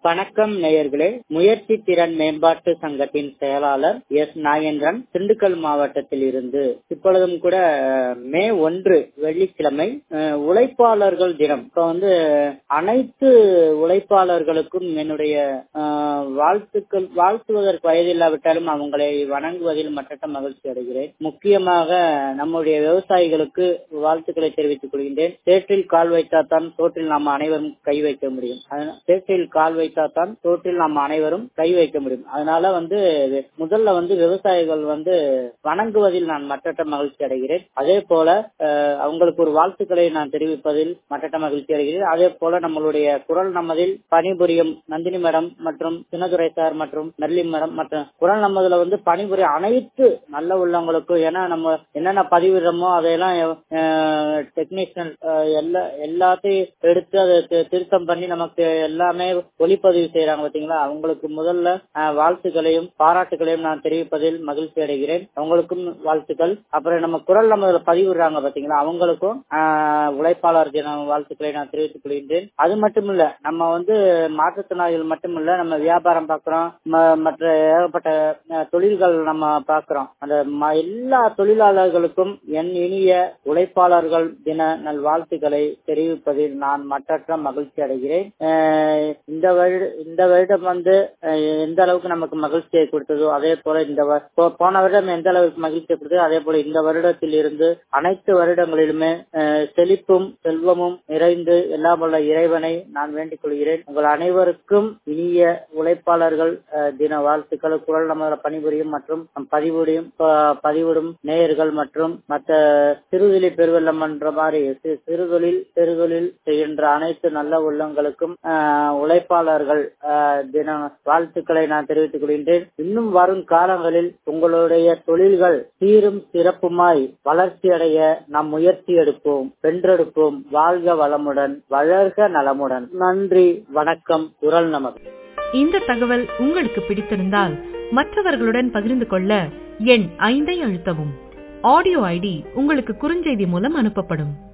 வணக்கம் நேயர்களே முயற்சி திறன் மேம்பாட்டு சங்கத்தின் செயலாளர் எஸ் நாகேந்திரன் திண்டுக்கல் மாவட்டத்தில் இருந்து இப்பொழுதும் கூட மே ஒன்று வெள்ளிக்கிழமை அஹ், உழைப்பாளர்கள் தினம் இப்ப வந்து அனைத்து உழைப்பாளர்களுக்கும் என்னுடைய அஹ், வாழ்த்துக்கள் வாழ்த்துவதற்கு வயதில்லாவிட்டாலும் அவங்களை வணங்குவதில் மற்றற்ற மகிழ்ச்சி அடைகிறேன் முக்கியமாக நம்முடைய விவசாயிகளுக்கு வாழ்த்துக்களை தெரிவித்துக் கொள்கின்றேன் சேற்றில் கால் வைத்தால்தான் சோற்றில் நாம் அனைவரும் கை வைக்க முடியும் அதனா- சேற்றில் கால் வைத்தால்தான் சோற்றில் நாம் அனைவரும் கை வைக்க முடியும் அதனால வந்து முதல்ல வந்து விவசாயிகள் வந்து வணங்குவதில் நான் மற்றற்ற மகிழ்ச்சி அடைகிறேன் அதே போல அஹ், அவங்களுக்கு ஒரு வாழ்த்துக்களை நான் தெரிவிப்பதில் மற்றற்ற மகிழ்ச்சி அடைகிறேன் அதே போல நம்மளுடைய குரல் நமதில் பணிபுரியும் நந்தினி மேடம் மற்றும் சின்னதுரை சார் மற்றும் நெல்லி மேடம் மற்றும் குரல் நமதுல வந்து பணிபுரிய அனைத்து நல்ல உள்ளவங்களுக்கும் ஏன்னா நம்ம என்னென்ன பதிவிடுறோமோ அதையெல்லாம் டெக்னீஷியன் எல்லா எல்லாத்தையும் எடுத்து அதை தி- திருத்தம் பண்ணி நமக்கு எல்லாமே ஒளிப்பதிவு செய்யறாங்க பாத்தீங்களா அவங்களுக்கு முதல்ல அஹ், வாழ்த்துக்களையும் பாராட்டுகளையும் நான் தெரிவிப்பதில் மகிழ்ச்சி அடைகிறேன் அவங்களுக்கும் வாழ்த்துக்கள் அப்புறம் நம்ம குரல் நம்ம பதிவிடுறாங்க பாத்தீங்களா அவங்களுக்கும் அஹ், உழைப்பாளர் தின வாழ்த்துக்களை நான் தெரிவித்துக் கொள்கின்றேன் அது மட்டும் இல்ல நம்ம வந்து மாற்றுத்திறனாளிகள் மட்டும் இல்ல நம்ம வியாபாரம் பார்க்கிறோம் ம- மற்ற ஏகப்பட்ட அஹ், தொழில்கள் நம்ம பார்க்கிறோம் அந்த ம- எல்லா தொழிலாளர்களுக்கும் என் இனிய உழைப்பாளர்கள் தின நல்வாழ்த்துக்களை தெரிவிப்பதில் நான் மற்றற்ற மகிழ்ச்சி அடைகிறேன் அஹ், இந்த வருட இந்த வருடம் வந்து அஹ், எந்த அளவுக்கு நமக்கு மகிழ்ச்சியை கொடுத்ததோ அதே போல இந்த வ- போ- போன வருடம் எந்த அளவுக்கு மகிழ்ச்சியை கொடுத்ததோ அதே போல இந்த வருடத்தில் இருந்து அனைத்து வருடங்களிலுமே அஹ், செழிப்பும் செல்வமும் நிறைந்து எல்லாம் வல்ல இறைவனை நான் வேண்டிக் கொள்கிறேன் உங்கள் அனைவருக்கும் இனிய உழைப்பாளர்கள் அஹ், தின வாழ்த்துக்கள் குரல் நம்ம பணிபுரியும் மற்றும் நம் பதிவுடையும் ப- பதிவிடும் நேயர்கள் மற்றும் மற்ற சிறுதொழில் பெருவெள்ளம் என்ற மாதிரி சி- சிறுதொழில் பெருதொழில் செய்கின்ற அனைத்து நல்ல உள்ளங்களுக்கும் அஹ், உழைப்பாளர்கள் அஹ், தின வாழ்த்துக்களை நான் தெரிவித்துக் கொள்கின்றேன் இன்னும் வரும் காலங்களில் உங்களுடைய தொழில்கள் சீரும் சிறப்புமாய் வளர்ச்சி அடைய நாம் முயற்சி எடுப்போம் வென்றெடுப்போம் வாழ்க வளமுடன் வளர்க நலமுடன் நன்றி வணக்கம் குரல் நமது இந்த தகவல் உங்களுக்கு பிடித்திருந்தால் மற்றவர்களுடன் பகிர்ந்து கொள்ள எண் ஐந்தை அழுத்தவும் ஆடியோ ஐடி உங்களுக்கு குறுஞ்செய்தி மூலம் அனுப்பப்படும்